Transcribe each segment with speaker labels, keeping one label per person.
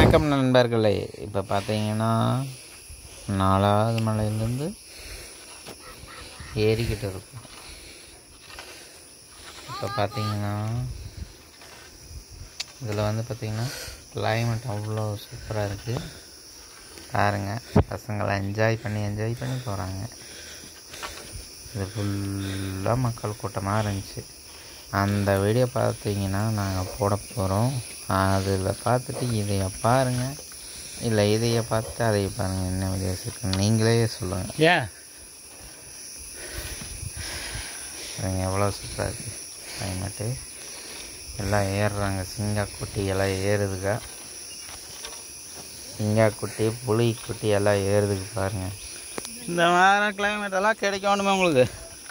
Speaker 1: வணக்கம் நண்பர்களே இப்போ பார்த்தீங்கன்னா நாலாவது மலையிலேருந்து ஏறிக்கிட்டு இருக்கும் இப்போ பார்த்தீங்கன்னா இதில் வந்து பார்த்தீங்கன்னா கிளைமேட் அவ்வளோ சூப்பராக இருக்குது பாருங்க பசங்களை என்ஜாய் பண்ணி என்ஜாய் பண்ணி போகிறாங்க இது ஃபுல்லாக மக்கள் கூட்டமாக இருந்துச்சு அந்த வீடியோ பார்த்தீங்கன்னா நாங்கள் போட போகிறோம் அதில் பார்த்துட்டு இதைய பாருங்க இல்லை இதைய பார்த்துட்டு அதைய பாருங்கள் என்ன வீடியோஸ் இருக்குன்னு நீங்களே சொல்லுங்கள்
Speaker 2: ஏன்
Speaker 1: பாருங்க எவ்வளோ சூப்பராக இருக்குது கிளைமேட்டு எல்லாம் ஏறுறாங்க சிங்கா குட்டி எல்லாம் ஏறுதுக்கா சிங்கா குட்டி புலி குட்டி எல்லாம் ஏறுதுக்கு பாருங்கள்
Speaker 2: இந்த மாதிரி கிளைமேட் எல்லாம் கிடைக்கணுமே உங்களுக்கு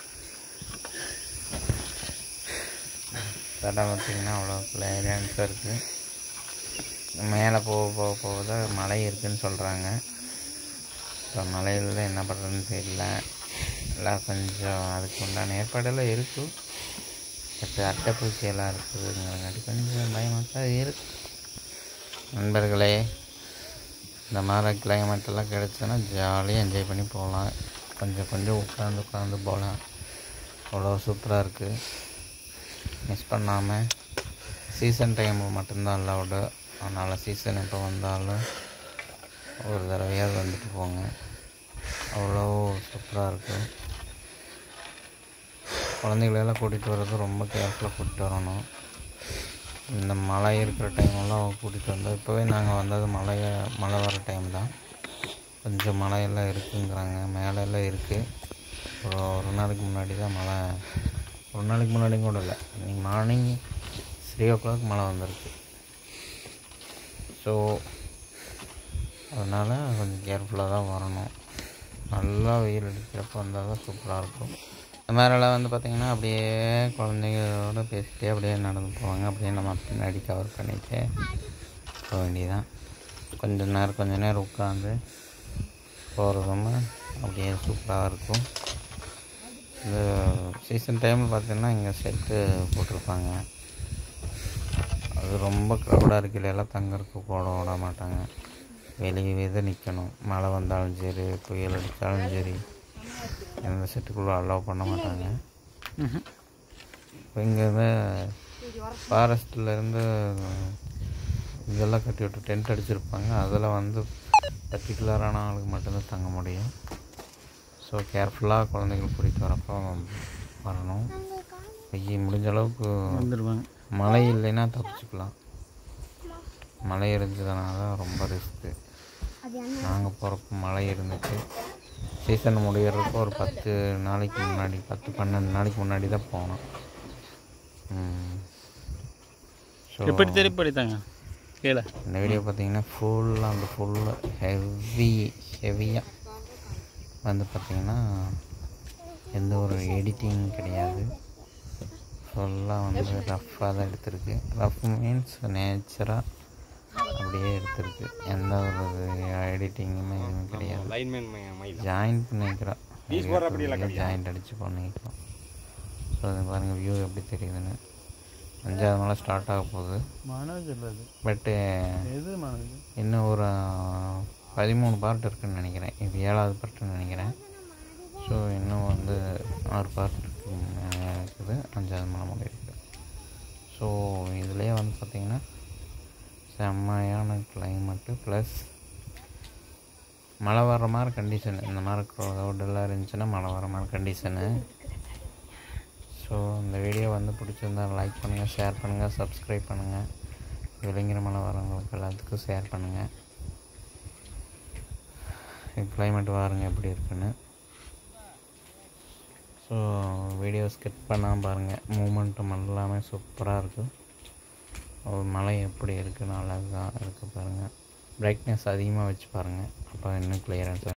Speaker 1: இடம் பார்த்திங்கன்னா அவ்வளோ கிளியரன்ஸாக இருக்குது மேலே போக போக போக தான் மலை இருக்குதுன்னு சொல்கிறாங்க இப்போ மலையில் என்ன பண்ணுறதுன்னு தெரியல எல்லாம் கொஞ்சம் அதுக்கு உண்டான ஏற்பாடெல்லாம் இருக்குது பட் அட்டைப்பூச்சி எல்லாம் இருக்குதுங்கிறங்காட்டி கொஞ்சம் பயமாக தான் இருக்கு நண்பர்களே இந்த மாதிரி climate எல்லாம் கிடச்சுன்னா ஜாலியாக என்ஜாய் பண்ணி போகலாம் கொஞ்சம் கொஞ்சம் உட்காந்து உட்காந்து போகலாம் அவ்வளோ சூப்பராக இருக்குது மிஸ் பண்ணாமல் சீசன் டைமில் மட்டும்தான் அலவுடு அதனால் சீசன் எப்போ வந்தாலும் ஒரு தடவையாவது வந்துட்டு போங்க அவ்வளோ சூப்பராக இருக்கும் குழந்தைகளெல்லாம் கூட்டிகிட்டு வர்றது ரொம்ப கேர்ஃபுல்லாக கூட்டிகிட்டு வரணும் இந்த மழை இருக்கிற டைமெல்லாம் கூட்டிகிட்டு வந்தோம் இப்போவே நாங்கள் வந்தது மழைய மழை வர டைம் தான் கொஞ்சம் மழையெல்லாம் இருக்குங்கிறாங்க மேலே எல்லாம் இருக்குது ஒரு ஒரு நாளைக்கு முன்னாடி தான் மழை ஒரு நாளைக்கு முன்னாடி கூட இல்லை இன்னைக்கு மார்னிங் த்ரீ ஓ கிளாக் மழை வந்திருக்கு ஸோ அதனால் கொஞ்சம் கேர்ஃபுல்லாக தான் வரணும் நல்லா வெயில் அடிக்கிறப்ப வந்தால் தான் சூப்பராக இருக்கும் இந்த மாதிரிலாம் வந்து பார்த்திங்கன்னா அப்படியே குழந்தைங்களோட பேசிகிட்டே அப்படியே நடந்து போவாங்க அப்படியே நம்ம பின்னாடி கவர் பண்ணிட்டு போக வேண்டியதான் கொஞ்ச நேரம் கொஞ்ச நேரம் உட்காந்து போகிறதும் அப்படியே சூப்பராக இருக்கும் இந்த சீசன் டைமில் பார்த்தீங்கன்னா இங்கே செட்டு போட்டிருப்பாங்க அது ரொம்ப க்ரௌடாக இருக்கையில எல்லாம் தங்கறதுக்கு போட விட மாட்டாங்க வெளியவே தான் நிற்கணும் மழை வந்தாலும் சரி புயல் அடித்தாலும் சரி எந்த செட்டுக்குள்ளே அலோவ் பண்ண மாட்டாங்க இப்போ இங்கேருந்து ஃபாரஸ்ட்லேருந்து இதெல்லாம் கட்டி விட்டு டென்ட் அடிச்சிருப்பாங்க அதில் வந்து பர்டிகுலரான ஆளுக்கு மட்டும்தான் தங்க முடியும் ஸோ கேர்ஃபுல்லாக குழந்தைகள் கூட்டிகிட்டு வரப்போ வரணும் வெயில் முடிஞ்ச அளவுக்கு
Speaker 2: வந்துடுவாங்க
Speaker 1: மழை இல்லைன்னா தப்பிச்சுக்கலாம் மழை இருந்ததுனால தான் ரொம்ப ரிஸ்க்கு நாங்கள் போகிறப்ப மழை இருந்துச்சு சீசன் முடியறதுக்கு ஒரு பத்து நாளைக்கு முன்னாடி பத்து பன்னெண்டு நாளைக்கு முன்னாடி தான் போனோம் ஸோ
Speaker 2: எப்படி திருப்படித்தாங்க கீழே
Speaker 1: இந்த வீடியோ பார்த்தீங்கன்னா ஃபுல்லாக அந்த ஃபுல்லாக ஹெவி ஹெவியாக வந்து பார்த்தீங்கன்னா எந்த ஒரு எடிட்டிங் கிடையாது ஃபுல்லாக வந்து ரஃப்பாக தான் எடுத்திருக்கு ரஃப் மீன்ஸ் நேச்சராக அப்படியே எடுத்திருக்கு எந்த ஒரு எடிட்டிங்குமே எதுவும் கிடையாது
Speaker 3: லைன்மேன் மயில்
Speaker 1: ஜாயின் பண்ணிக்கிறோம் ஜாயிண்ட் அடித்து பண்ணிக்கிறோம் ஸோ அது பாருங்கள் வியூ எப்படி தெரியுதுன்னு அஞ்சாவது மலை ஸ்டார்ட் ஆக போகுது
Speaker 2: மனோஜ் இல்லை அது
Speaker 1: பட்டு
Speaker 2: எது மனோஜ்
Speaker 1: இன்னும் ஒரு ஆஹ், பதிமூணு பார்ட் இருக்குன்னு நினைக்கிறேன் இது ஏழாவது பார்ட்டுன்னு நினைக்கிறேன் ஸோ இன்னும் வந்து ஆறு பார்ட் இருக்கு அஹ், இருக்குது அஞ்சாவது மலை மலை இருக்குது ஸோ இதுலேயே வந்து பார்த்திங்கன்னா செம்மையான கிளைமேட்டு ப்ளஸ் மழை வர்ற மாதிரி கண்டிஷன் இந்த மாதிரி க்ரௌடெல்லாம் இருந்துச்சுன்னா மழை வர மாதிரி கண்டிஷனு ஸோ இந்த வீடியோ வந்து பிடிச்சிருந்தா லைக் பண்ணுங்கள் ஷேர் பண்ணுங்கள் சப்ஸ்கிரைப் பண்ணுங்கள் விளைஞர் மலை வரவங்களுக்கு எல்லாத்துக்கும் ஷேர் பண்ணுங்கள் கிளைமேட் பாருங்க எப்படி இருக்குன்னு ஸோ வீடியோ ஸ்கிப் பண்ணாமல் பாருங்கள் மூமெண்ட்டும் எல்லாமே சூப்பராக இருக்கும் ஒரு மலை எப்படி இருக்குன்னு அழகாக இருக்குது பாருங்கள் பிரைட்னஸ் அதிகமாக வச்சு பாருங்கள் அப்போ இன்னும் கிளியரன்ஸாக